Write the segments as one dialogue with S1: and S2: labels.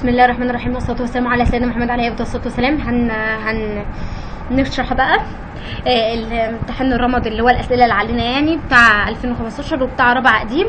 S1: بسم الله الرحمن الرحيم والصلاه والسلام على سيدنا محمد عليه افضل الصلاه والسلام هن هن نشرح بقى آه، الامتحان الرمض اللي هو الاسئله اللي علينا يعني بتاع 2015 وبتاع رابع قديم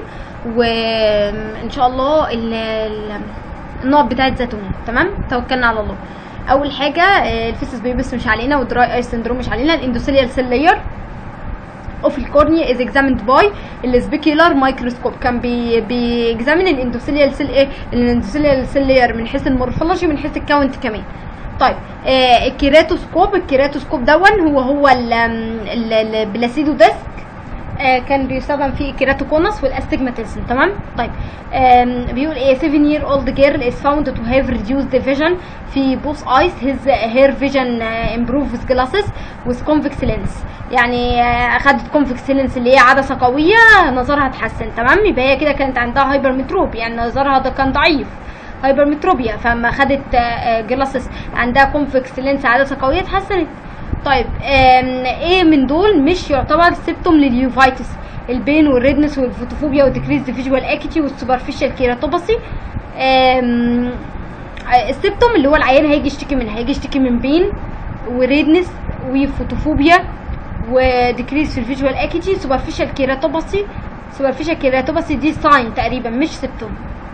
S1: وان شاء الله ال- ال- النقط بتاعت زيتون تمام توكلنا على الله اول حاجه آه، الفيسس بيبس مش علينا والدراي اي سندروم مش علينا الاندوثيليال سيل لاير اوف الكورنيا از اكزاميند باي السبيكيولار مايكروسكوب كان بي بيكزامين الاندوثيليال سيل ايه الاندوثيليال سيل لاير من حيث المورفولوجي من حيث الكاونت كمان طيب آه الكيراتوسكوب الكيراتوسكوب دون هو هو ال- ال- البلاسيدو ديسك آه كان بيستخدم فيه الكيراتوكونس والاستجماتيزم تمام طيب آم، بيقول ايه 7 year old girl is found to have reduced vision في both eyes his her vision uh, improve with glasses with convex lens يعني آه، اخدت convex lens اللي هي عدسه قويه نظرها اتحسن تمام يبقى هي كده كانت عندها هايبرمتروب يعني نظرها ده كان ضعيف هايبرمتروبيا فما خدت جلاسس عندها كونفكس لينس عدسه قويه اتحسنت طيب آم، ايه من دول مش يعتبر سيبتوم لليوفايتس البين والريدنس والفوتوفوبيا والديكريز فيجوال اكيتي والسوبرفيشال كيراتوباسي آم، آه، السيبتوم اللي هو العيان هيجي يشتكي منها هيجي يشتكي من بين وريدنس وفوتوفوبيا وديكريز في الفيجوال اكيتي سوبرفيشال كيراتوباسي سوبرفيشال كيراتوباسي دي ساين تقريبا مش سيبتوم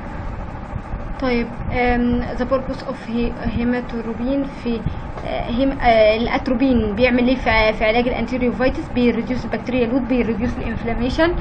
S1: طيب ذا بوربوس اوف هيماتوروبين في آه، هيم آه، الاتروبين بيعمل ايه في ع- في علاج الانتيريوفايتس بيريديوس البكتيريا لود بيريديوس الانفلاميشن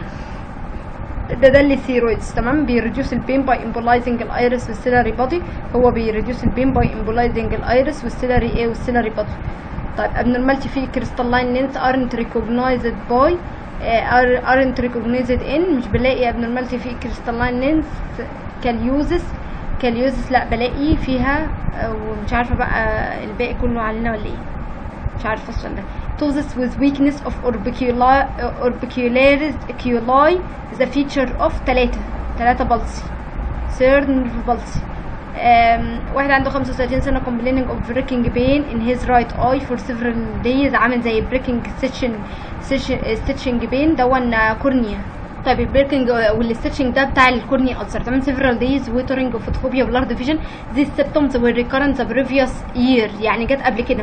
S1: ده ده الثيرويدز تمام بيريديوس البين باي امبولايزنج الايرس والسيلاري بادي هو بيريديوس البين باي امبولايزنج الايرس والسيلاري ايه والسيلاري بادي طيب abnormality في crystalline lens aren't recognized by آه، are- aren't recognized in مش بلاقي abnormality في crystalline lens كاليوزس كاليوزس لا بلاقي فيها آه، ومش عارفه بقى الباقي كله علينا ولا ايه مش عارفه السؤال ده ptosis with weakness of orbiculi orbicularis oculi is a feature of 3 3 بلسي third nerve pulse um, واحد عنده 35 سنة complaining of breaking pain in his right eye for several days عامل زي breaking stitching stitching, stitching pain دون كورنيا طيب البريكنج والستitching ده بتاع الكورنيا ألسر تمام several days ويترنج وفوتوفوبيا وبلارد فيجن these symptoms were recurrent the previous year يعني جت قبل كده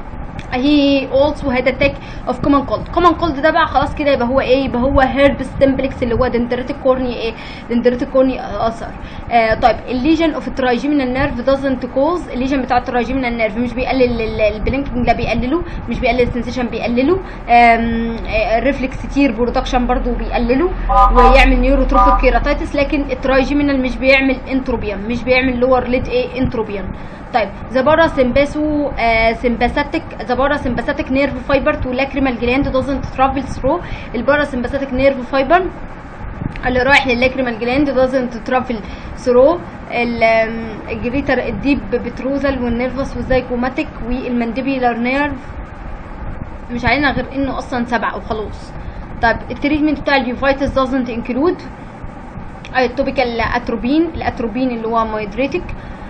S1: هي also had attack of common cold common cold ده بقى خلاص كده يبقى هو ايه يبقى هو herpes simplex اللي هو dendritic cornea ايه dendritic cornea اثر آه طيب الليجن اوف الترايجيمينال نيرف doesn't cause الليجن بتاع الترايجيمينال نيرف مش بيقلل البلينكينج ده بيقلله مش بيقلل السنسيشن بيقلله الريفلكس تير برودكشن برضو بيقلله ويعمل نيوروتروفيك كيراتايتس لكن الترايجيمينال مش بيعمل انتروبيوم مش بيعمل لور ليد ايه انتروبيوم طيب ذا بارا سمباسو سمباثيك ذا بارا سمباثيك نيرف فايبر تو لاكريمال جلاند doesn't travel through البارا سمباثيك نيرف فايبر اللي رايح للاكريمال جلاند doesn't travel through ال- آم، الجريتر الديب بتروزل والنيرفس والزيكوماتيك والمانديبيولار نيرف مش علينا غير انه اصلا سبعة وخلاص طيب التريتمنت بتاع اليوفايتس doesn't include التوبيكال اتروبين الاتروبين اللي هو مايدريتك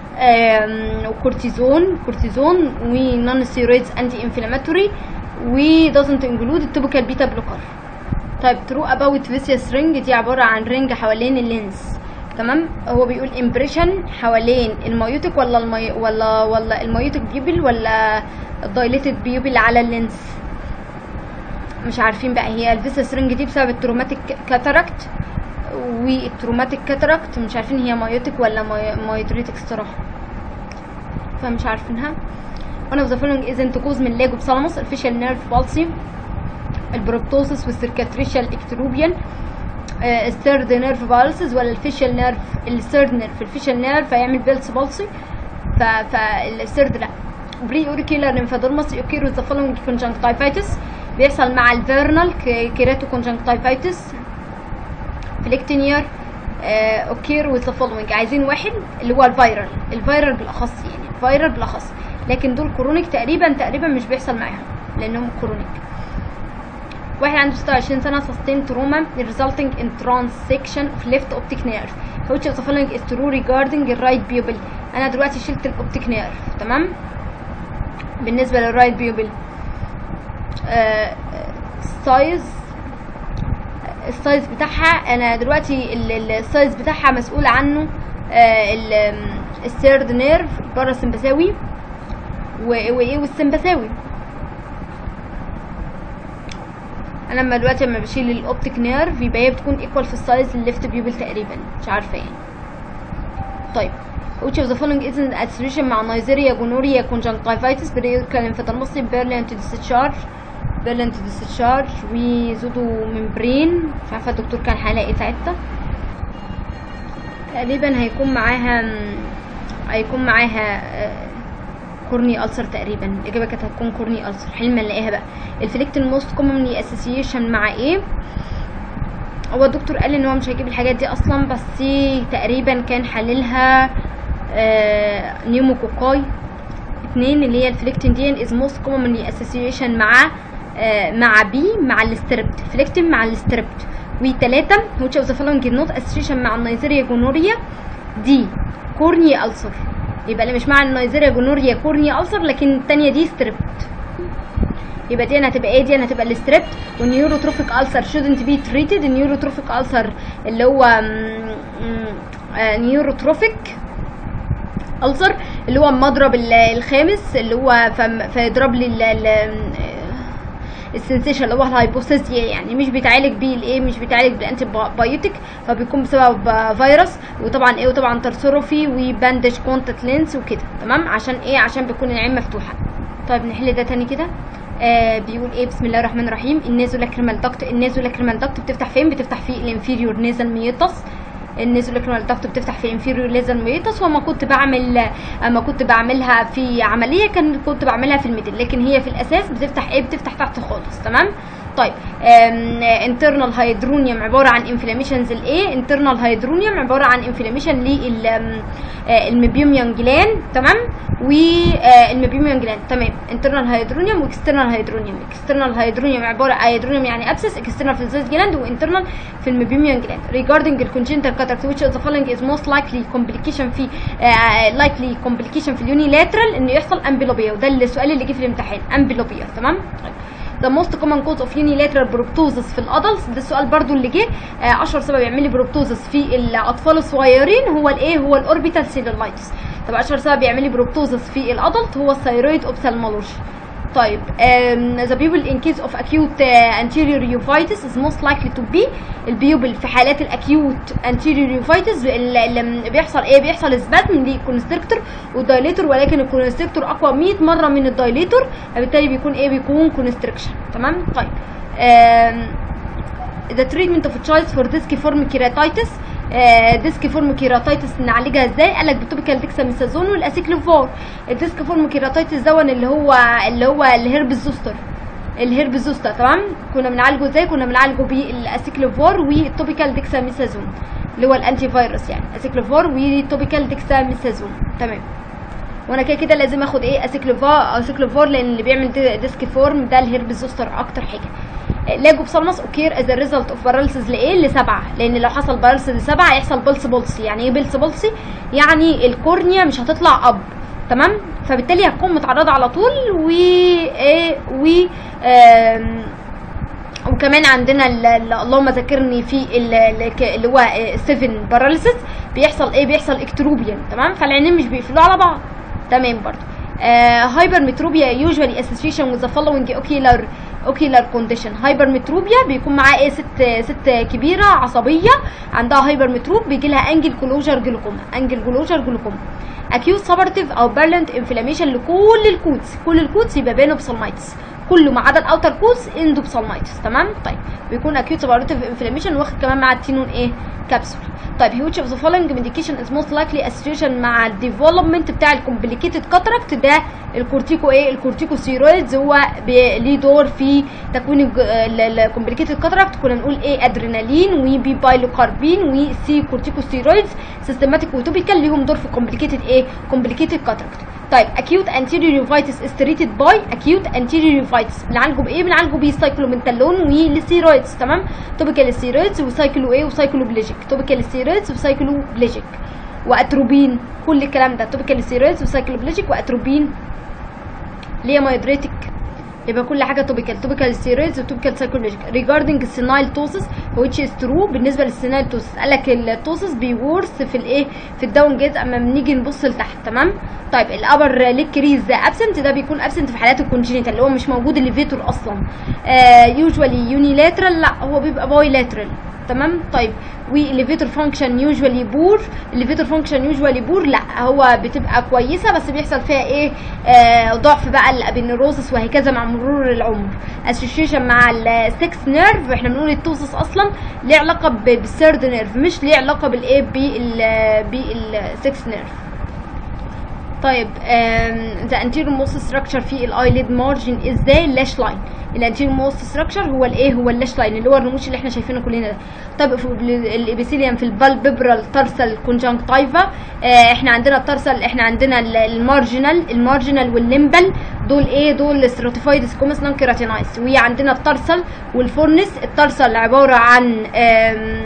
S1: وكورتيزون كورتيزون ونون ستيرويدز انتي انفلاماتوري و doesn't include التوبيكال بيتا بلوكر طيب ترو اباوت فيسيوس رينج دي عباره عن رينج حوالين اللينس تمام هو بيقول امبريشن حوالين المايوتيك ولا المي... ولا ولا المايوتيك بيوبل ولا الدايليتد بيوبل على اللينس مش عارفين بقى هي الفيسيوس رينج دي بسبب التروماتيك كاتاراكت والتروماتيك كاتاراكت مش عارفين هي مايوتيك ولا ماي... مايدريتك الصراحه فمش عارفينها one of the following isn't cause من لاجو بسالموس الفيشال نيرف بالسي البروبتوسس والسيركاتريشال اكتروبيان الثيرد نيرف بالسز ولا الفيشال نيرف الثيرد نيرف الفيشال نيرف هيعمل بيلس بالسي ف فالثيرد لا بري اوريكيولار ليمفادورماس يوكيرو ذا فولوينج كونجنكتيفايتس بيحصل مع الفيرنال كيراتو كونجنكتيفايتس فليكتينير اوكير وذ ذا فولوينج عايزين واحد اللي هو الفيرال الفيرال بالاخص يعني الفيرال بالاخص لكن دول كرونيك تقريبا تقريبا مش بيحصل معاهم لانهم كرونيك واحد عنده 26 سنة sustained trauma resulting in transection of left optic nerve which of the following is true regarding the right pupil أنا دلوقتي شلت الأوبتيك نيرف تمام بالنسبة للرايت بيوبل السايز السايز بتاعها انا دلوقتي ال- ال- السايز بتاعها مسؤول عنه آه، ال- الثيرد نيرف بره السمبثاوي و- وايه والسمبثاوي انا لما دلوقتي لما بشيل الاوبتيك نيرف يبقى هي بتكون ايكوال في السايز الليفت بيوبل تقريبا مش عارفه يعني طيب which of the following isn't association مع نيزيريا جونوريا conjunctivitis بريكال انفيتاموسي بيرلين تو discharge بيرلين تو discharge وزودو ممبرين مش عارفه الدكتور كان حالة ايه ساعتها تقريبا هيكون معاها هيكون معاها آه، كورني ألسر تقريبا الإجابة كانت هتكون كورني ألسر حلما نلاقيها بقى الفليكت الموست كومنلي اسوسيشن مع ايه هو الدكتور قال ان هو مش هيجيب الحاجات دي اصلا بس تقريبا كان حللها آه نيوموكوكاي اتنين اللي هي الفليكتين دي از موست كومنلي اسوسيشن مع آه مع بي مع الستريبت فليكتين مع الستريبت وتلاتة which of the following is not association مع النيزيريا جونوريا دي كورني ألسر يبقى اللي مش مع النيزيريا جونوريا كورني ألسر لكن التانية دي ستريبت يبقى دي انا هتبقى ايه دي انا هتبقى الستريبت والنيوروتروفيك ألسر shouldn't be treated النيوروتروفيك ألسر اللي هو نيوروتروفيك ألسر اللي هو المضرب ال- الخامس اللي هو فم- فيضرب لي ال- ال- السنسيشن اللي هو الهايبوثيزيا يعني مش بيتعالج بيه الايه مش بيتعالج بالانتي بايوتيك فبيكون بسبب فيروس وطبعا ايه وطبعا ترسروفي وباندج كونتاكت لينس وكده تمام عشان ايه عشان بيكون العين مفتوحه طيب نحل ده تاني كده آه بيقول ايه بسم الله الرحمن الرحيم النازو لاكريمال داكت النازو لاكريمال داكت بتفتح فين بتفتح في الانفيريور نيزل ميوتس النازو لاكريمال داكت بتفتح في انفيريور نيزل ميوتس وما كنت بعمل اما كنت بعملها في عمليه كان كنت بعملها في الميدل لكن هي في الاساس بتفتح ايه بتفتح تحت خالص تمام طيب انترنال هيدرونيوم عباره عن انفلاميشنز الايه انترنال هيدرونيوم عباره عن انفلاميشن للمبيوميان جلان تمام والمبيوميان جلان تمام انترنال هيدرونيوم واكسترنال هيدرونيوم اكسترنال هيدرونيوم عباره هيدرونيوم يعني ابسس اكسترنال في الزيت جلاند وانترنال في المبيوميان جلاند regarding الكونجنتال cataract which of the following is most likely complication في uh, likely complication في اليونيلاترال انه يحصل امبلوبيا وده السؤال اللي جه في الامتحان امبلوبيا تمام طيب the most common cause of unilateral proptosis في الادلتس ده السؤال برضو اللي جه آه 10 سبب يعمل لي بروبتوزس في الاطفال الصغيرين هو الايه هو الاوربيتال سيلولايتس طب 10 سبب يعمل لي بروبتوزس في الادلت هو الثيرويد اوبثالمولوجي طيب um, the pupil in case of acute uh, anterior uveitis is most likely to be البيوبل في حالات الاكيوت anterior uveitis اللي بيحصل ايه بيحصل سبازم للكونستريكتور والدايليتور ولكن الكونستريكتور اقوى 100 مره من الدايليتور فبالتالي بيكون ايه بيكون كونستريكشن تمام طيب um, the treatment of a child for disciform keratitis ديسكيفورم كيراتايتس نعالجها ازاي قالك بالتوبيكال ديكساميثازون والاسيكلوفار الديسكيفورم كيراتايتس دون اللي هو اللي هو الهرب زوستر الهرب زوستر تمام كنا بنعالجه ازاي كنا بنعالجه بالاسيكلوفار والتوبيكال ديكساميثازون اللي هو الانتي فيروس يعني اسيكلوفار والتوبيكال ديكساميثازون تمام وانا كده كده لازم اخد ايه اسيكلوفار اسيكلوفار لان اللي بيعمل ديسكيفورم ده الهرب زوستر اكتر حاجه لاجو بسالمس اوكير از ريزلت اوف بارالسيس لايه لسبعه لان لو حصل بارالسيس لسبعه هيحصل بلس بلسي يعني ايه بلس بلسي يعني الكورنيا مش هتطلع اب تمام فبالتالي هتكون متعرضه على طول و ايه و آم، وكمان عندنا ال- ال- اللهم ذكرني في ال- ال- اللي هو 7 باراليسيس بيحصل ايه بيحصل اكتروبيان تمام فالعينين مش بيقفلوا على بعض تمام برضو هايبر متروبيا يوجوالي اسوسيشن وذ فولوينج اوكيلر اوكيلر كونديشن هايبر متروبيا بيكون معاه ايه ست ست كبيره عصبيه عندها هايبر متروب بيجي لها انجل كلوجر جلوكوما انجل كلوجر جلوكوما اكيوت سبرتيف او بيرلنت انفلاميشن لكل الكودز كل الكودز يبقى بينه بسلمايتس كله ما عدا الاوتر كودز اندوبسالمايتس تمام طيب بيكون اكيوت سبرتيف انفلاميشن واخد كمان مع التينون ايه كبسول طيب which of the following medication is most likely association مع الديفلوبمنت بتاع الكومبليكيتد كاتراكت ده الكورتيكو ايه الكورتيكو ستيرويدز هو بي- ليه دور في تكوين الكومبليكيتد كاتراكت كنا نقول ايه ادرينالين وبي بايلوكاربين وسي كورتيكو ستيرويدز سيستماتيك وتوبيكال ليهم دور في كومبليكيتد ايه كومبليكيتد كاتراكت طيب acute anterior uveitis is treated by acute anterior uveitis بنعالجه بايه بنعالجه بالسايكلومنتالون والستيرويدز تمام توبيكال ستيرويدز وسايكلو ايه وسايكلو بليجيك توبيكال ستيرويدز وسايكلو بليجيك واتروبين كل الكلام ده توبيكال ستيرويدز وسايكلو بليجيك واتروبين ليه مايدريتك يبقى كل حاجه توبيكال توبيكال ستيرويدز وتوبيكال سايكولوجيكال ريجاردنج السينايل توسس which is true بالنسبه للسينايل توسس قال لك التوسس بيورث في الايه في الداون جيز اما بنيجي نبص لتحت تمام طيب الابر ليك كريز ده ابسنت ده بيكون ابسنت في حالات الكونجينيتال اللي هو مش موجود الليفيتور اصلا يوجوالي يونيلاترال لا هو بيبقى بايلاترال تمام طيب والليفيتور فانكشن يوجوالي بور الليفيتور فانكشن يوجوالي بور لا هو بتبقى كويسه بس بيحصل فيها ايه آه ضعف بقى الابينيروسس وهكذا مع مرور العمر اسوشيشن مع السكس نيرف احنا بنقول التوسس اصلا ليه علاقه ب- بالثيرد نيرف مش ليه علاقه بالايه بال بالسكس نيرف طيب ذا انتيريور موست ستراكشر في الايليد مارجن ازاي اللاش لاين الانتيريور موست ستراكشر هو الايه هو اللاش لاين اللي هو الرموش اللي احنا شايفينه كلنا ده طيب في الابيثيليوم في البالبيبرال تارسال كونجنكتيفا آه احنا عندنا التارسال احنا عندنا ال- المارجنال المارجنال والليمبل دول ايه دول ستراتيفايد سكومس نون كيراتينايز وعندنا التارسال والفورنس التارسال عباره عن آم،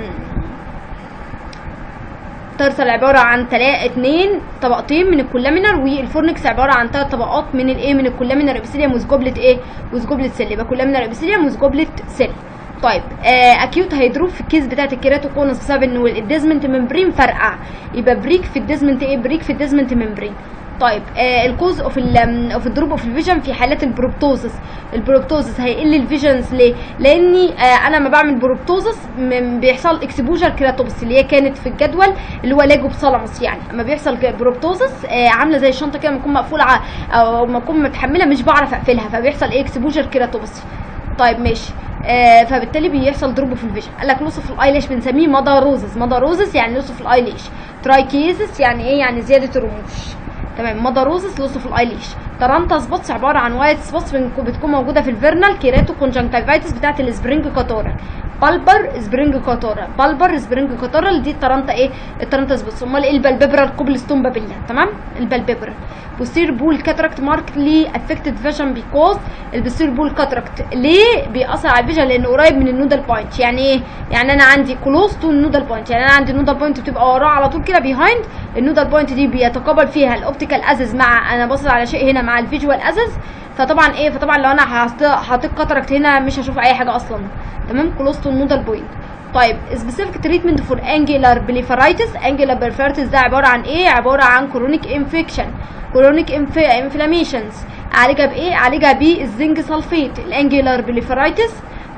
S1: ترسل عبارة عن تلا اتنين طبقتين من الكولامينر والفورنكس عبارة عن تلات طبقات من الايه من الكولامينر ابيثيليوم وسجوبلت ايه وسجوبلت سيل يبقى كولامينر ابيثيليوم وسجوبلت سيل طيب آه اكيوت هيدروب في الكيس بتاعت الكيراتوكونس بسبب ان الديزمنت ممبرين فرقع يبقى بريك في الديزمنت ايه بريك في الديزمنت ممبرين طيب آه الكوز اوف اوف الدروب اوف الفيجن في حالات البروبتوزس البروبتوزس هيقل الفيجنز ليه لاني آه انا لما بعمل بروبتوزس م- بيحصل اكسبوجر كيراتوبس اللي هي كانت في الجدول اللي هو لاجو بصلمس يعني اما بيحصل ك- بروبتوزس آه عامله زي الشنطه كده لما تكون مقفوله ع- او لما تكون متحمله مش بعرف اقفلها فبيحصل ايه اكسبوجر كيراتوبس طيب ماشي آه فبالتالي بيحصل دروب في الفيجن قال لك لوس في الايلاش بنسميه مداروزس مداروزس يعني لوس في الايلاش ترايكيزس يعني ايه يعني زياده الرموش تمام مداروزس لوس في الايليش ترانتا سبوتس عباره عن وايت سبوتس بتكون موجوده في الفيرنال كيراتو كونجنكتيفايتس بتاعه السبرينج كاتورا بالبر سبرينج كاتورا بالبر سبرينج كاتورا دي الترانتا ايه الترانتا سبوتس امال ايه البلببرال كوبلستون بابيلا تمام البلببرال بوستير بول كاتراكت ماركتلي افكتد فيجن بيكوز البوستير بول كاتراكت ليه بيأثر على الفيجن لانه قريب من النودال بوينت يعني ايه يعني انا عندي كلوز تو النودال بوينت يعني انا عندي النودال بوينت بتبقى وراه على طول كده بيهايند النودال بوينت دي بيتقابل فيها الاوبتيكال ازز مع انا باصص على شيء هنا مع الفيجوال ازز فطبعا ايه فطبعا لو انا حاطط حاطط كاتراكت هنا مش هشوف اي حاجه اصلا تمام كلوز تو النودال بوينت طيب سبيسيفيك تريتمنت فور انجلر بليفرايتس انجلر بليفرايتس ده عباره عن ايه عباره عن كرونيك انفكشن كرونيك انفلاميشنز اعالجها بايه اعالجها بالزنك سلفيت الانجلر بليفرايتس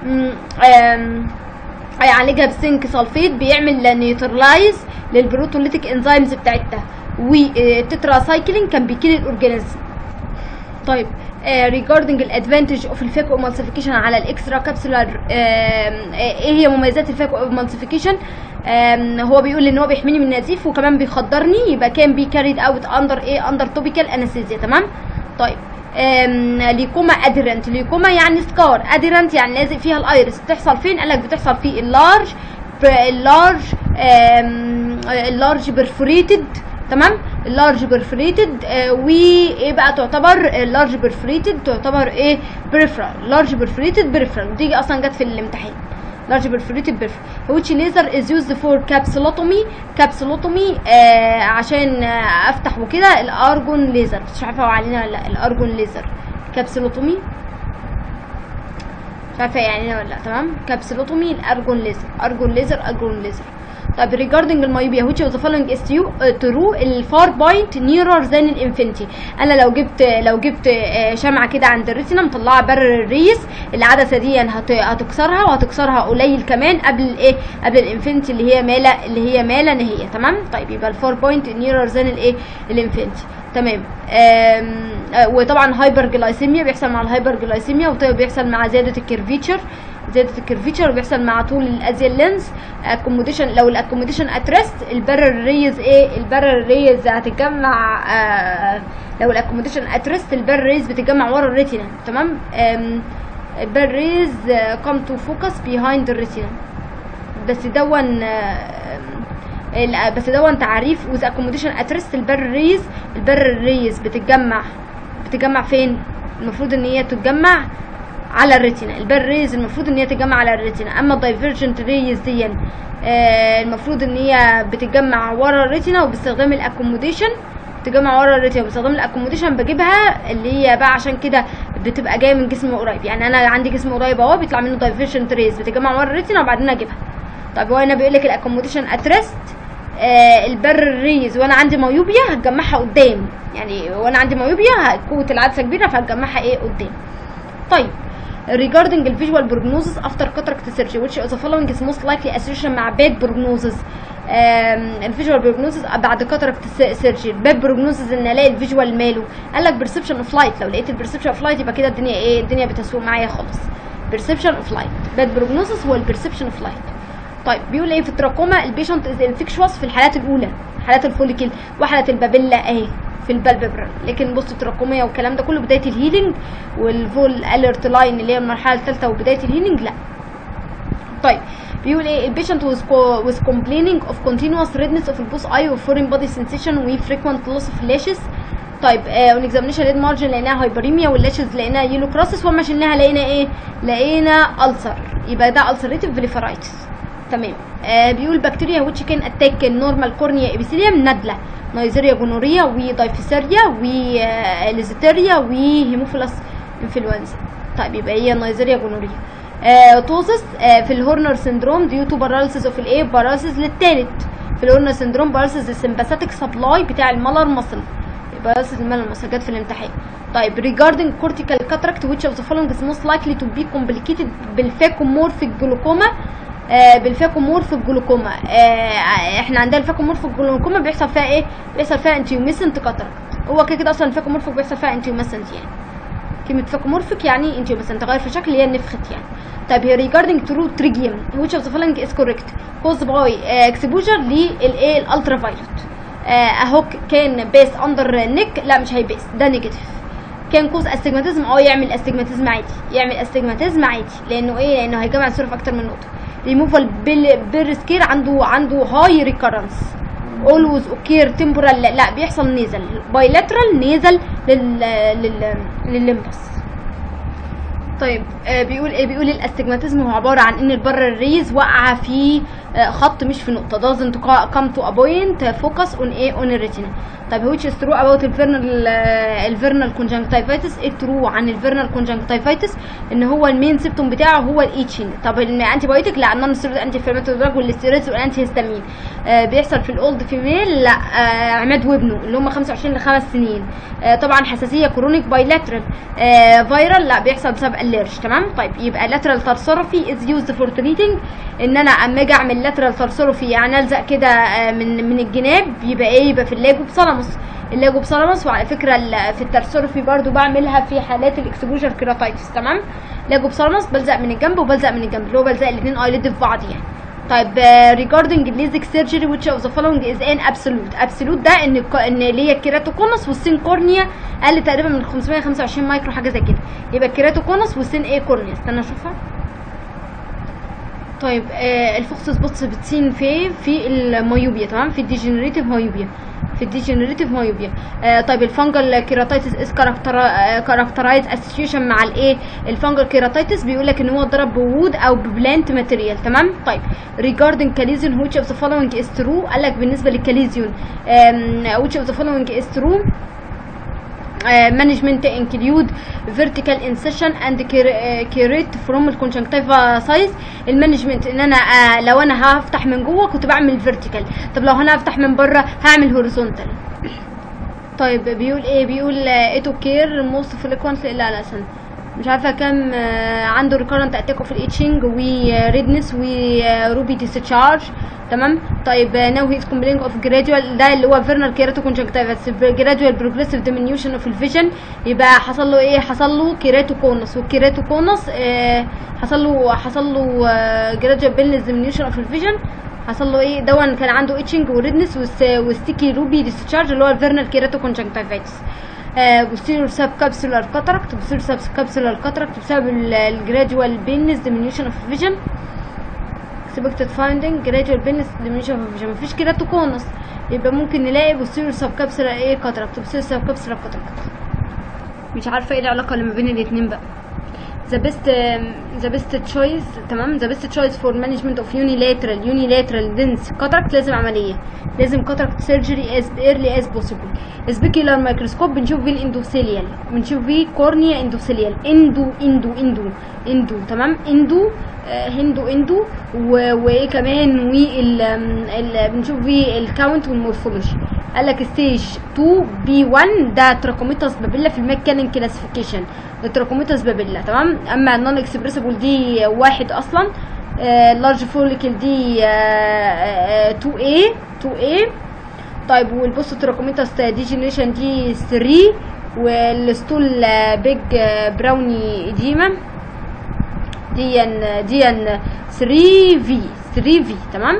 S1: هيعالجها بزنك سلفيت بيعمل نيوترلايز للبروتوليتيك انزيمز بتاعتها والتترا سايكلين كان بيكيل الاورجانيزم طيب ريجاردنج الادفانتج اوف الفاكو امالسيفيكيشن على الاكسترا كابسولار ايه هي مميزات الفاكو امالسيفيكيشن هو بيقول ان هو بيحميني من النزيف وكمان بيخدرني يبقى كان بي كاريد اوت اندر ايه اندر توبيكال انستيزيا تمام طيب آم، ليكوما اديرنت ليكوما يعني سكار اديرنت يعني لازق فيها الايرس بتحصل فين قال لك بتحصل في اللارج اللارج اللارج برفوريتد تمام اللارج برفوريتد وايه بقى تعتبر اللارج برفوريتد تعتبر ايه بريفرال لارج برفوريتد بريفرال دي اصلا جت في الامتحان large perforated peripheral which laser is used for capsulotomy capsulotomy آه عشان آه افتح وكده الارجون ليزر مش عارفه هو علينا ولا لا الارجون ليزر كابسولوتومي مش عارفه يعني ولا لا تمام كابسولوتومي الارجون ليزر ارجون ليزر ارجون ليزر طب regarding المايوبيا which of the following is true true الفار بوينت nearer than الانفينيتي انا لو جبت لو جبت آه، شمعه كده عند الريتنا مطلعه برر الريس العدسه دي هت- هتكسرها وهتكسرها قليل كمان قبل الايه قبل الانفينيتي اللي هي ماله اللي هي ماله نهيه تمام طيب يبقى الفار بوينت nearer than الايه الانفينيتي تمام آم، آه، وطبعا هايبر جلايسيميا بيحصل مع الهايبر جلايسيميا وبيحصل مع زياده الكيرفيتشر زياده الكيرفيتشر وبيحصل مع طول الازيال لينز اكوموديشن لو الاكوموديشن اترست البرر ريز ايه البرر ريز هتتجمع آه لو الاكوموديشن اترست البرر ريز بتتجمع ورا الريتنا تمام آم، البرر ريز كم تو فوكس بيهايند الريتنا بس دون آه، ال- بس دون تعريف وذ اكوموديشن اترست البر ريز البر ريز بتتجمع بتتجمع فين المفروض ان هي تتجمع على الريتنا البر ريز المفروض ان هي تتجمع على الريتنا اما الدايفرجنت ريز دي آه، المفروض ان هي بتتجمع ورا الريتنا وباستخدام الاكوموديشن تجمع ورا الريتنا باستخدام الاكوموديشن بجيبها اللي هي بقى عشان كده بتبقى جايه من جسم قريب يعني انا عندي جسم قريب اهو بيطلع منه دايفيرجنت ريز بتتجمع ورا الريتنا وبعدين اجيبها طب هو هنا بيقول لك الاكوموديشن اتريست آه البر الريز وانا عندي مايوبيا هتجمعها قدام يعني وانا عندي مايوبيا قوه العدسه كبيره فهتجمعها ايه قدام طيب regarding the visual prognosis after cataract surgery which of the following is most likely association مع bad prognosis الفيجوال بروجنوزز بعد كاتراكت سيرجري باد بروجنوزز ان الاقي الفيجوال ماله قال لك بيرسبشن اوف لايت لو لقيت البرسبشن اوف لايت يبقى كده الدنيا ايه الدنيا بتسوق معايا خالص بيرسبشن اوف لايت باد بروجنوزز هو البرسبشن اوف لايت طيب بيقول ايه في التراكوما البيشنت از انفكشوس في الحالات الاولى حالات الفوليكل وحالات البابيلا اهي في البلببرا لكن بص التراكميه والكلام ده كله بدايه الهيلينج والفول اليرت لاين اللي هي المرحله الثالثه وبدايه الهيلينج لا طيب بيقول ايه البيشنت was, co- was complaining of continuous redness of both eye و foreign body sensation و frequent loss of lashes طيب اون اكزامينشن ريد مارجن لقيناها هايبريميا واللاشز لقيناها يلو كراسس وما شلناها لقينا ايه لقينا ألسر يبقى ده ألسريتيف فيليفرايتس تمام آه بيقول بكتيريا ويتش كان اتاك النورمال كورنيا ابيثيليوم ندله نيزيريا جونوريا ودايفيسيريا وليزيتيريا وهيموفيلاس انفلونزا طيب يبقى هي نيزيريا جونوريا آه توزس آه في الهورنر سندروم ديو تو باراليسيس اوف الايه باراليسيس للتالت في الهورنر سندروم باراليسيس السمباثيك سبلاي بتاع المالر ماسل باراليسيس المالر ماسل جت في الامتحان طيب regarding cortical cataract which of the following is most likely to be complicated بالفاكومورفيك جلوكوما آه بالفاكومورفيك جلوكوما آه احنا عندنا الفاكومورفيك جلوكوما بيحصل فيها ايه بيحصل فيها انتيوميسنت كاتراكت هو كده كده اصلا الفاكومورفيك بيحصل فيها انتيوميسنت يعني كلمة فاكومورفيك يعني انت مثلا تغير في شكل هي النفخت يعني طيب هي regarding true trigium which of the following is correct caused by uh, exposure للايه الالترا فايلوت اهو كان بيس اندر نيك لا مش هيبيس ده نيجاتيف كان كوز استجماتيزم اه يعمل استجماتيزم عادي يعمل استجماتيزم عادي لانه ايه لانه هيجمع الصوره في اكتر من نقطه ريموفال بالسكير عنده عنده هاي ريكرنس اولويز اوكير تمبورال لا بيحصل نيزل بايلاترال نيزل لل لل لللمبس طيب آه بيقول ايه بيقول الاستجماتيزم هو عباره عن ان البر الريز واقعه في آه خط مش في نقطه doesn't come to a point focus on a on a retina طيب which is true about الفيرنال الفيرنال conjunctivitis ايه true عن الفيرنال conjunctivitis ان هو المين سيبتوم بتاعه هو الايتشنج طب الانتي بايوتيك لا النون ستيرويد انتي انفلاماتوري دراج والستيرويدز والانتي هيستامين آه بيحصل في الاولد فيميل لا آه عماد وابنه اللي هم 25 ل 5 سنين آه طبعا حساسيه كرونيك بايلاترال آه فيرال لا بيحصل بسبب اليرش تمام طيب يبقى لاترال ترسورفي از يوزد فور تريتنج ان انا اما اجي اعمل لاترال ترسورفي يعني الزق كده آه من من الجناب يبقى ايه يبقى في اللاجو بسلاموس اللاجو بسلاموس وعلى فكره في الترسورفي برضو بعملها في حالات الاكسبوجر كيراتايتس تمام لاجو بسلاموس بلزق من الجنب وبلزق من الجنب اللي هو بلزق الاثنين ايليد في بعض يعني طيب regarding الليزك سيرجري which of the following is an absolute absolute ده ان ان اللي هي الكيراتوكونس والسين كورنيا اقل تقريبا من 525 مايكرو حاجه زي كده يبقى الكيراتوكونس والسين ايه كورنيا استنى اشوفها طيب آه الفوكسس بوتس بتسين في في المايوبيا تمام في الديجنريتيف مايوبيا في الديجنريتيف مايوبيا آه طيب الفانجل كيراتايتس از كاركترايز اسوشيشن مع الايه الفانجل كيراتايتس بيقول لك ان هو ضرب بوود او ببلانت ماتيريال تمام طيب ريجاردنج كاليزيون which of the following is true قال لك بالنسبه للكاليزيون which of the following is true مانجمنت انكلود فيرتيكال انسيشن اند كيريت فروم الكونجكتيفا سايز المانجمنت ان انا آه لو انا هفتح من جوه كنت بعمل فيرتيكال طب لو انا هفتح من بره هعمل هوريزونتال طيب بيقول ايه بيقول ايتو كير موست فريكوينتلي لا لا سنة مش عارفه كام آه عنده ريكورنت اتاك اوف الايتشنج وريدنس وروبي ديسشارج تمام طيب ناو هيز كومبلينج اوف جرادوال ده اللي هو فيرنال كيراتو كونجكتيفاس جرادوال بروجريسيف ديمينيوشن اوف الفيجن يبقى حصل له ايه حصل له كيراتو كونس والكيراتو كونس آه حصل له حصل له آه جرادوال بيلنس ديمينيوشن اوف الفيجن حصل له ايه دون كان عنده اتشنج وريدنس وستيكي روبي ديسشارج اللي هو الفيرنال كيراتو كونجكتيفايتس بوستيريور سب كابسولار كاتراكت بوستيريور سب كابسولار كاتراكت بسبب الجرادوال بينس ديمينيوشن اوف الفيجن expected finding gradual business diminution of vision مفيش كيراتوكونس يبقى ممكن نلاقي posterior subcapsular ايه كاتراكت posterior subcapsular كاتراكت مش عارفه ايه العلاقه اللي ما بين الاتنين بقى ذا بيست ذا بيست تشويس تمام ذا بيست تشويس فور مانجمنت اوف يونيلاترال يونيلاترال دنس كاتراكت لازم عمليه لازم كاتراكت سيرجري از ايرلي از بوسيبل سبيكيولار مايكروسكوب بنشوف فيه الاندوثيليال بنشوف فيه كورنيا اندوثيليال اندو اندو اندو اندو تمام اندو آه، هندو اندو و- وايه كمان وال ال- بنشوف فيه الكاونت والمورفولوجي قال لك ستيج 2 بي 1 ده تراكوميتاس بابيلا في الميكانين كلاسيفيكيشن التراكوميتاس بابيلا تمام اما النون اكسبريسبل دي واحد اصلا اللارج فوليكل دي 2 a 2 a طيب والبوست تراكوميتاس دي جنريشن دي 3 والستول بيج براوني اديما ديان ديان 3 في 3 في تمام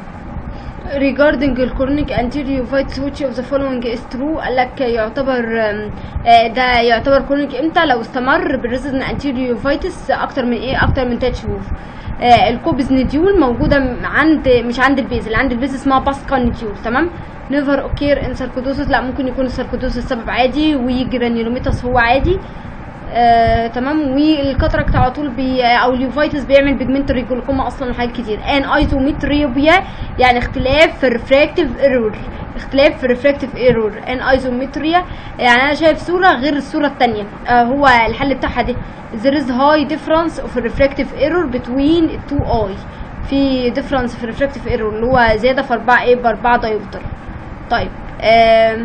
S1: regarding الكورنيك anterior uveitis which of the following is true قال لك يعتبر آم، آه، ده يعتبر كورنيك امتى لو استمر بالريزن anterior uveitis اكتر من ايه اكتر من 3 شهور آه، الكوبز نديول موجوده م- عند مش عند البيز اللي عند البيز اسمها باسكا نديول تمام نيفر اوكير ان ساركودوسس لا ممكن يكون الساركودوسس سبب عادي وجرانيولوميتاس هو عادي آه، تمام والكاتراكت على طول بي او اليوفايتس بيعمل بيجمنتري جلوكوما اصلا وحاجات كتير ان ايزومتريوبيا يعني اختلاف في الريفراكتيف ايرور اختلاف في الريفراكتيف ايرور ان ايزومتريا يعني انا شايف صوره غير الصوره الثانيه آه هو الحل بتاعها ده there is high difference of refractive error between two eye في difference في refractive error اللي هو زياده في 4 ايه ب 4 دايوبتر طيب آم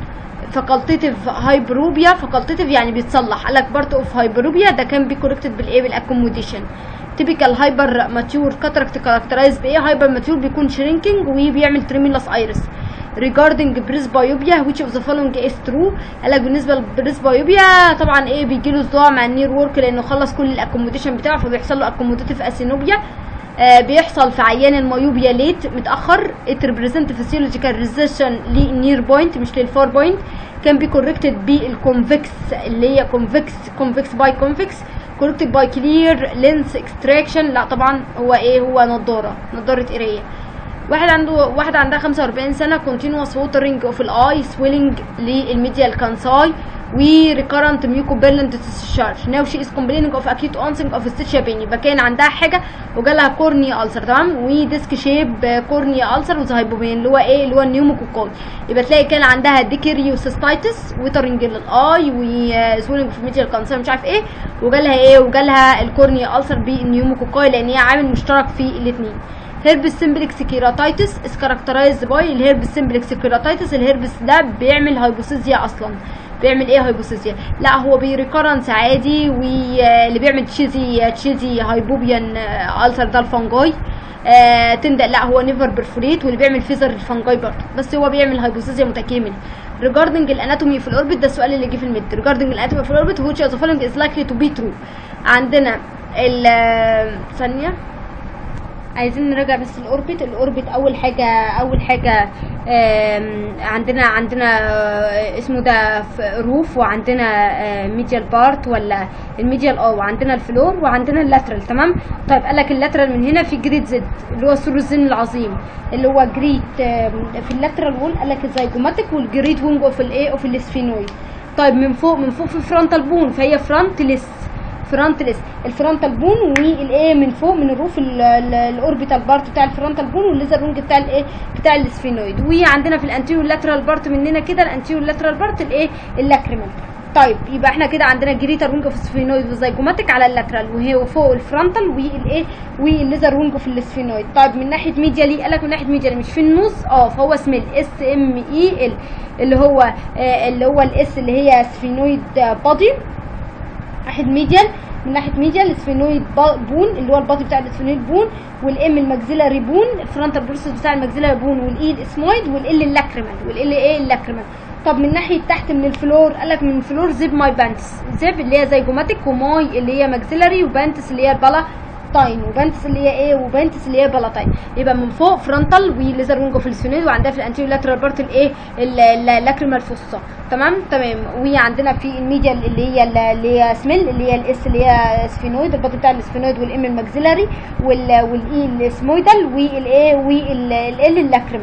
S1: فاكولتيتيف هايبروبيا فاكولتيتيف يعني بيتصلح قال لك بارت اوف هايبروبيا ده كان بي كوركتد بالايه بالاكوموديشن تيبيكال هايبر ماتيور كاتراكت كاركترايز بايه هايبر ماتيور بيكون شرينكينج وبيعمل تريميلاس ايرس regarding بريسبايوبيا which of the following is true قال لك بالنسبه للبريسبايوبيا طبعا ايه بيجي له صداع مع النير ورك لانه خلص كل الاكوموديشن بتاعه فبيحصل له اكوموديتيف اسينوبيا آه بيحصل في عيان الميوبيا ليت متاخر ات ريبريزنت فيسيولوجيكال ريزيشن للنير بوينت مش للفور بوينت كان بي كوركتد بالكونفكس اللي هي كونفكس كونفكس باي كونفكس كوركتد باي كلير لينس اكستراكشن لا طبعا هو ايه هو نضاره نضاره قرايه واحد عنده واحدة عندها 45 سنة continuous watering of الاي swelling للميديال كانساي و recurrent mucopurulent discharge now she is complaining of acute onset of stitch pain يبقى كان عندها حاجة وجالها كورنيا ألسر تمام وديسك شيب كورنيا ألسر وزهايبومين اللي هو ايه اللي هو النيوموكوكاي يبقى تلاقي كان عندها ديكريوسيستايتس ويترنج للاي وسويلنج في ميديال كانساي مش عارف ايه وجالها ايه وجالها الكورنيا ألسر بالنيوموكوكاي لأن هي عامل مشترك في الاتنين هيربس سمبلكس كيراتايتس از كاركترايزد باي الهيربس سمبلكس كيراتايتس الهيربس ده بيعمل هايبوسيزيا اصلا بيعمل ايه هايبوسيزيا لا هو بيريكرنس عادي واللي بيعمل تشيزي تشيزي هايبوبيان السر ده الفنجاي آه تندق لا هو نيفر برفوريت واللي بيعمل فيزر الفنجاي برضه بس هو بيعمل هايبوسيزيا متكامل ريجاردنج الاناتومي في الاوربت ده السؤال اللي جه في الميد ريجاردنج الاناتومي في الاوربت which of the following is likely to be true عندنا ال ثانيه عايزين نراجع بس الاوربت الاوربت اول حاجه اول حاجه آم، عندنا عندنا آه، اسمه ده ف- روف وعندنا ميديال بارت ولا الميديال اه وعندنا الفلور وعندنا اللاترال تمام طيب قال لك اللاترال من هنا في جريد زد اللي هو سور الزن العظيم اللي هو جريد آم، في اللاترال وول قال لك الزيجوماتيك والجريد وينج اوف الايه اوف السفينويد طيب من فوق من فوق في فرونتال بون فهي فرونت لس فرونتلس الفرونتال بون والايه من فوق من الروف ال- ال- الاوربيتال بارت بتاع الفرونتال بون والليزر رونج بتاع الايه بتاع السفينويد وعندنا في الانتيريور لاترال بارت مننا كده الانتيريور لاترال بارت الايه اللاكريمال طيب يبقى احنا كده عندنا جريتر رونج اوف سفينويد وزيجوماتيك على اللاترال وهي فوق الفرونتال والايه والليزر رونج في السفينويد طيب من ناحيه ميديالي قال لك من ناحيه ميديالي مش في النص اه فهو اسمه اس ام اي ال اللي هو آه اللي هو الاس اللي هي سفينويد بادي واحد ميديال من ناحيه ميديال السفينويد با- بون اللي هو الباطي بتاع السفينويد بون والام الماكسيلاري بون الفرونتال بروسس بتاع الماكسيلاري بون والاي الاسمويد والال اللاكريمال والال ايه اللاكريمال طب من ناحيه تحت من الفلور قال لك من الفلور زيب ماي بانتس زيب اللي هي زيجوماتيك وماي اللي هي ماكسيلاري وبانتس اللي هي البلا تاين وبانتس اللي هي ايه وبانتس اللي هي بلاتاين يبقى من فوق فرونتال وليزر وينج في السينيد وعندها في الانتيريور لاترال بارت الايه اللاكريمال فوسا تمام تمام وعندنا في الميديا اللي هي اللي هي سميل اللي هي الاس اللي هي سفينويد الباطي بتاع السفينويد والام الماكسيلاري والاي السمويدال والايه والال اللاكريمال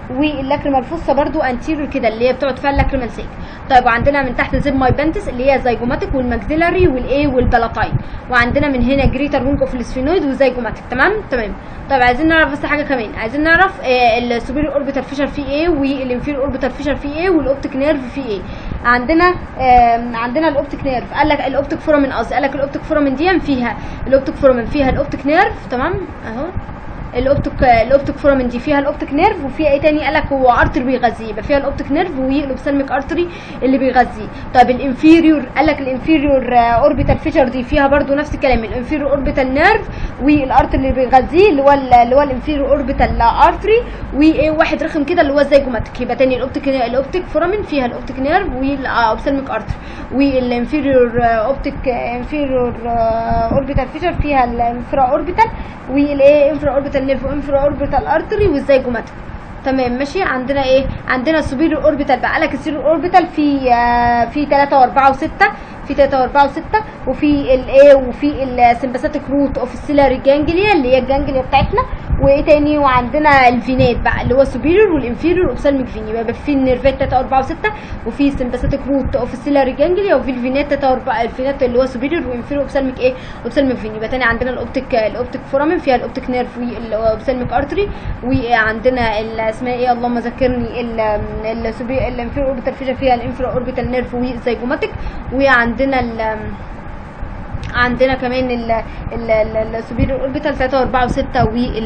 S1: واللاكريمال فوسا برضو انتيريور كده اللي هي بتقعد فيها اللاكريمال سيك طيب وعندنا من تحت زيب ماي بنتس اللي هي زيجوماتيك والماكسيلاري والايه والبلاتاين وعندنا من هنا جريتر وينج اوف السفينويد وزيجوماتيك تمام تمام طيب عايزين نعرف بس حاجه كمان عايزين نعرف آه السوبيريور اوربيتال فيشر فيه ايه والانفيريور اوربيتال فيشر فيه ايه والاوبتيك نيرف فيه ايه عندنا آه عندنا الاوبتيك نيرف قال لك الاوبتيك فورامين قصدي قال لك الاوبتيك فورامين دي فيها الاوبتيك فورامين فيها الاوبتيك نيرف تمام اهو الاوبتيك الاوبتيك فورامين دي فيها الاوبتيك نيرف وفيها ايه تاني قالك هو ارتري بيغذيه يبقى فيها الاوبتيك نيرف والاوبسالميك ارتري اللي بيغذيه طيب الانفيريور قالك الانفيريور اوربيتال فيشر دي فيها برضو نفس الكلام الانفيريور اوربيتال نيرف والارتري اللي بيغذيه اللي هو اللي هو الانفيريور اوربيتال ارتري وايه واحد رخم كده اللي هو الزيجوماتيك يبقى تاني الاوبتيك الاوبتيك فورامين فيها الاوبتيك نيرف والاوبسالميك ارتري والانفيريور اوبتيك انفيريور اوربيتال فيشر فيها الانفرا اوربيتال والايه انفرا اوربيتال نيرف وانفرا اوربيتال ارتري والزيجوماتيك تمام ماشي عندنا ايه عندنا السوبيريور اوربيتال بقى لك السيريور اوربيتال في آه في 3 و4 و6 في 3 و4 و6 وفي الايه وفي السمباثيك روت اوف السيلاري جانجليا اللي هي الجانجليا بتاعتنا وايه تاني وعندنا الفينات بقى اللي هو السوبيريور والانفيريور اوبسالميك فين يبقى في النيرفات 3 و4 و6 وفي سمباثيك روت اوف السيلاري جانجليا وفي الفينات 3 و4 الفينات اللي هو سوبيريور وانفيريور اوبسالميك ايه اوبسالميك فين يبقى تاني عندنا الاوبتيك الاوبتيك فورامين فيها الاوبتيك نيرف والاوبسالميك ارتري وعندنا اسمها ايه اللهم ذكرني الانفيريور اوربيتال فيجا فيها الانفيريور اوربيتال نيرف والزيجوماتيك وعندنا ال عندنا كمان السوبيريور اوربيتال 3 و4 و6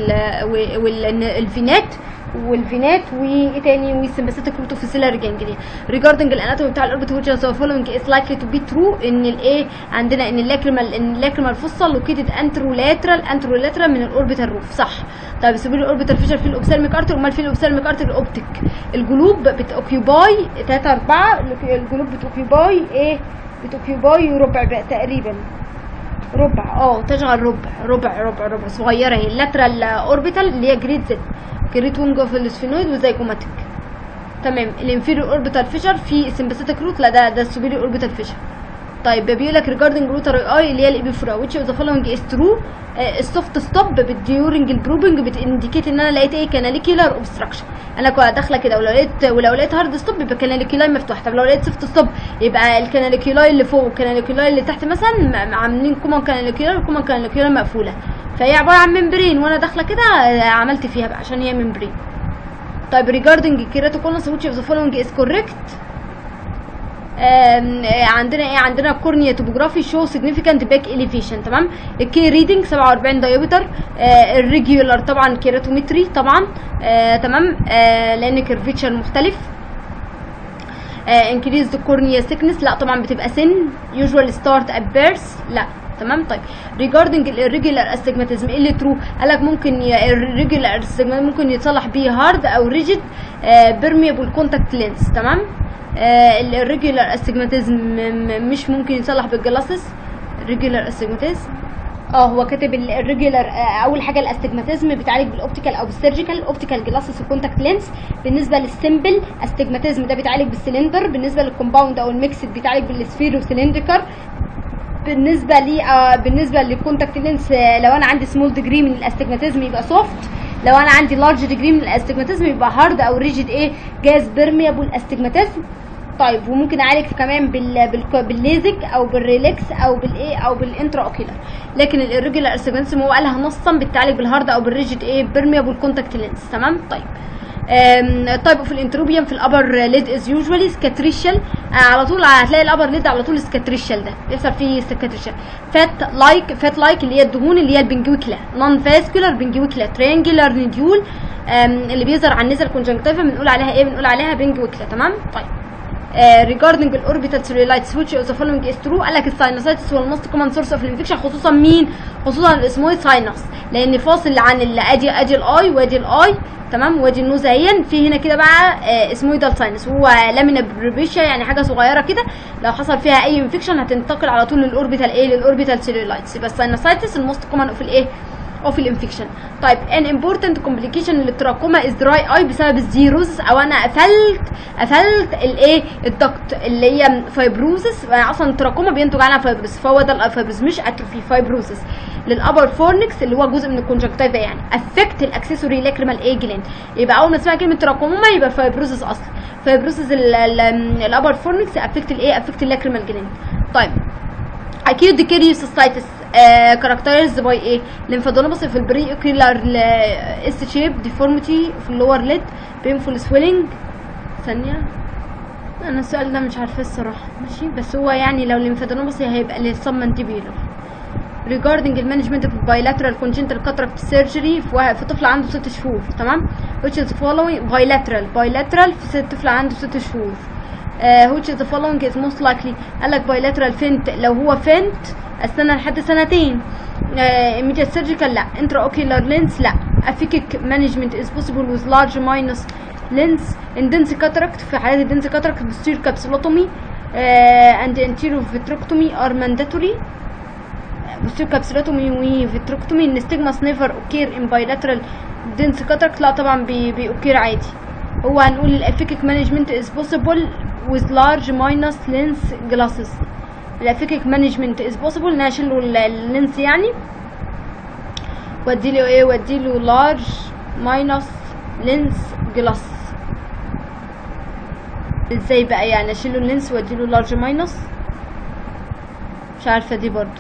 S1: والفينات والفينات وايه تاني والسمباثيك روت اوف السيلر جانجليا ريجاردنج الاناتومي بتاع الاوربت which is following is likely to be true ان الايه عندنا ان اللاكريمال ان اللاكريمال فوسا لوكيتد انترولاترال انترولاترال من الاوربيتال روف صح طيب السوبيريور اوربيتال فيشر في الاوبسالميك ارتر امال في الاوبسالميك ارتر الاوبتيك الجلوب بتوكيوباي 3 4 الجلوب بتوكيوباي ايه بتوكيوباي ربع تقريبا ربع اه تشغل ربع ربع ربع ربع صغيره اهي اللاترال اوربيتال اللي هي جريد زد جريد وينج اوف السفينويد وزيجوماتيك تمام الانفيريور اوربيتال فيشر في السمباثيك روت لا ده ده السوبيريور اوربيتال فيشر طيب بيقول لك ريجاردنج روتر اي اللي هي الابيفرا which of the following is true السوفت ستوب ديورنج البروبنج بتانديكيت ان انا لقيت ايه كاناليكيولار اوبستراكشن انا كنت داخله كده ولو لقيت ولو لقيت هارد ستوب يبقى كاناليكيولاي مفتوح طب لو لقيت سوفت ستوب يبقى الكاناليكيولاي اللي فوق والكاناليكيولاي اللي تحت مثلا عاملين كومان كاناليكيولاي وكومان كاناليكيولاي مقفوله فهي عباره عن ممبرين وانا داخله كده عملت فيها بقى عشان هي ممبرين طيب ريجاردنج كيراتوكونس which of the following is correct عندنا ايه عندنا كورنيا توبوجرافي شو سيجنيفيكانت باك اليفيشن تمام الكي ريدنج 47 دايوبتر آه الريجولار طبعا كيراتومتري طبعا آه تمام آه لان كيرفيتشر مختلف انكريز كورنيا سيكنس لا طبعا بتبقى سن يوجوال ستارت ات بيرث لا تمام طيب ريجاردنج الريجولار استجماتيزم ايه اللي ترو قال لك ممكن الريجولار استجماتيزم ممكن يتصلح بيه هارد او ريجيد بيرميبل كونتاكت لينس تمام آه الريجولار استجماتيزم مش ممكن يتصلح بالجلاسس ريجولار استجماتيزم اه هو كاتب الريجولار آه اول حاجه الاستجماتيزم بيتعالج بالاوبتيكال او بالسيرجيكال اوبتيكال جلاسس وكونتاكت لينس بالنسبه للسمبل استجماتيزم ده بيتعالج بالسلندر بالنسبه للكومباوند او الميكسد بيتعالج بالسفيرو سلندريكال بالنسبه لي آه بالنسبه للكونتاكت لينس آه لو انا عندي سمول ديجري من الاستجماتيزم يبقى سوفت لو انا عندي لارج ديجري من الاستجماتيزم يبقى هارد او ريجيد ايه جاز بيرميبل استجماتيزم طيب وممكن اعالج كمان بال... بال... بالليزك او بالريلكس او بالايه او بالانترا اوكيلر لكن الريجولار استجماتيزم هو قالها نصا بتعالج بالهارد او بالريجيد ايه بيرميبل كونتاكت لينس تمام طيب طيب وفي الانتروبيوم في الابر ليد از يوجوالي سكاتريشال على طول هتلاقي الابر ليد على طول سكاتريشال ده بيحصل فيه سكاتريشال فات لايك فات لايك اللي هي الدهون اللي هي البنجويكلا نون فاسكولار بنجويكلا تريانجلر نديول اللي بيظهر على النزل كونجنكتيفا بنقول عليها ايه بنقول عليها بنجويكلا تمام طيب ريجاردنج الاوربيتال سيريلايتس which of the following is true قال لك الساينوسايتس هو الموست كومن سورس اوف الانفكشن خصوصا مين خصوصا الاسمويد ساينس لان فاصل عن ادي ادي الاي وادي الاي تمام وادي النوز اهين في هنا كده بقى آه اسمويدال ساينس هو لامينا بريبيشا يعني حاجه صغيره كده لو حصل فيها اي انفكشن هتنتقل على طول للاوربيتال ايه للاوربيتال سيريلايتس يبقى الساينوسايتس الموست كومن اوف الايه اوف الانفكشن طيب ان امبورتنت كومبليكيشن للتراكوما از دراي اي بسبب الزيروز او انا قفلت قفلت الايه الدكت اللي هي فايبروزس اصلا التراكوما بينتج عنها فايبروس فهو ده الفايبروس مش اتروفي فايبروزس للابر فورنكس اللي هو جزء من الكونجكتيفا يعني افكت الاكسسوري لاكريمال ايه جلاند يبقى اول ما تسمع كلمه تراكموما يبقى فايبروسس اصلا فايبروسس الابر فورنكس افكت الايه افكت اللاكريمال جلاند طيب اكيد كيريوسيستايتس كاركترايزد باي ايه ليمفادينوباثي في البري اوكيولار اس شيب ديفورميتي في اللور ليد بينفول سويلنج ثانيه انا السؤال ده مش عارفاه الصراحه ماشي بس هو يعني لو ليمفادينوباثي هيبقى للسبمنتيبيولر regarding المانجمنت في bilateral congenital cataract surgery في, واحد في طفل عنده ست شهور تمام which is following bilateral bilateral في ست طفل عنده ست شهور uh, which is the following is most likely قال لك bilateral فنت لو هو فنت استنى لحد سنتين uh, immediate surgical لا intraocular lens لا aphakic management is possible with large minus lens in dense cataract في حالات الدنس cataract posterior capsulotomy uh, and anterior vitrectomy are mandatory بصير كابسولوتومي وفيتروكتومي ان ستيجماس نيفر اوكير ان بايلاترال دنس كاتراكت لا طبعا بي بيوكير عادي هو هنقول الافيكيك مانجمنت از بوسيبل with large minus lens glasses الافيكيك مانجمنت از بوسيبل ان انا اشيل له اللينس يعني وادي له ايه وادي له large minus lens glass ازاي بقى يعني اشيل له اللينس وادي له large minus مش عارفه دي برضو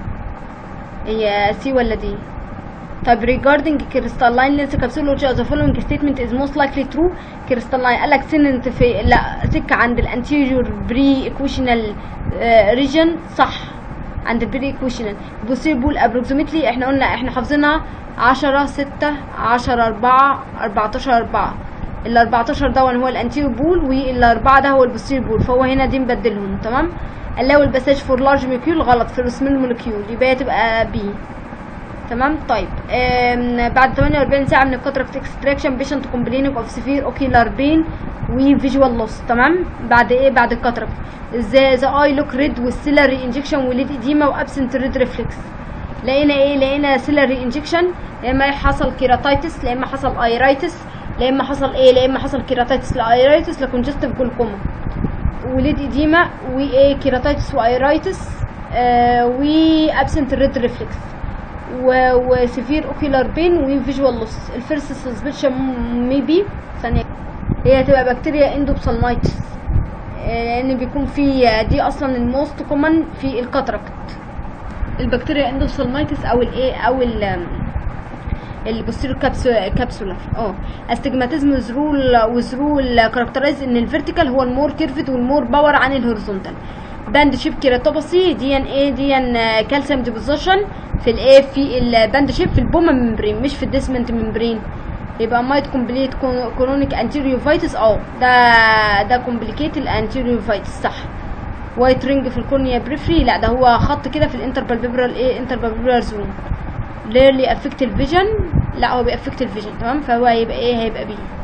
S1: هي سي ولا دي طيب regarding crystalline lens capsule which the following statement is most likely true crystalline قال لك سننت في لا سكة عند الانتيريور بري equational region صح عند البري equational posterior بول approximately احنا قلنا احنا حافظينها عشرة ستة عشرة أربعة أربعتاشر أربعة ال 14 ده هو الانتيريور بول والأربعة ده هو البوستيريور بول فهو هنا دي مبدلهم تمام allow الباساج فور لارج مولكيول غلط في السمول مولكيول يبقى تبقى بي تمام طيب بعد 48 ساعه من الكاتراكت اكستراكشن بيشنت كومبليننج اوف سيفير اوكيلار بين وفيجوال لوس تمام بعد ايه بعد الكاتراكت ذا ذا اي لوك ريد والسيلري انجكشن وليد اديما وابسنت ريد ريفلكس لقينا ايه لقينا سيلري انجكشن يا اما حصل كيراتايتس يا اما حصل ايرايتس يا اما حصل ايه يا اما حصل كيراتايتس لايرايتس لكونجستيف جلوكوما وليد اديما وايه كيراتايتس وايرايتس آه وابسنت ريد ريفلكس وسيفير اوكيلار بين وفيجوال لوس الفيرست سسبشن ميبي ثانيه هي هتبقى بكتيريا اندوبسالمايتس لان يعني بيكون في دي اصلا الموست كومن في الكاتراكت البكتيريا اندوبسالمايتس او الايه او ال البوستيريور كابسولار اه استجماتيزم وزرول وزرول كاركترايز ان الفيرتيكال هو المور كيرفد والمور باور عن الهوريزونتال باند شيب كيراتوباسي دي ان ايه دي ان كالسيوم ديبوزيشن في الايه في الباند شيب في البوما ممبرين مش في الديسمنت ممبرين يبقى مايت كومبليت كرونيك انتيريوفايتس اه ده ده كومبليكيت الانتيريوفايتس صح وايت رينج في الكورنيا بريفري لا ده هو خط كده في الانتربالبيبرال ايه انتربالبيبرال زون ريرلي افكت الفيجن لا هو بيأفكت الفيجن تمام فهو هيبقى ايه هيبقى بي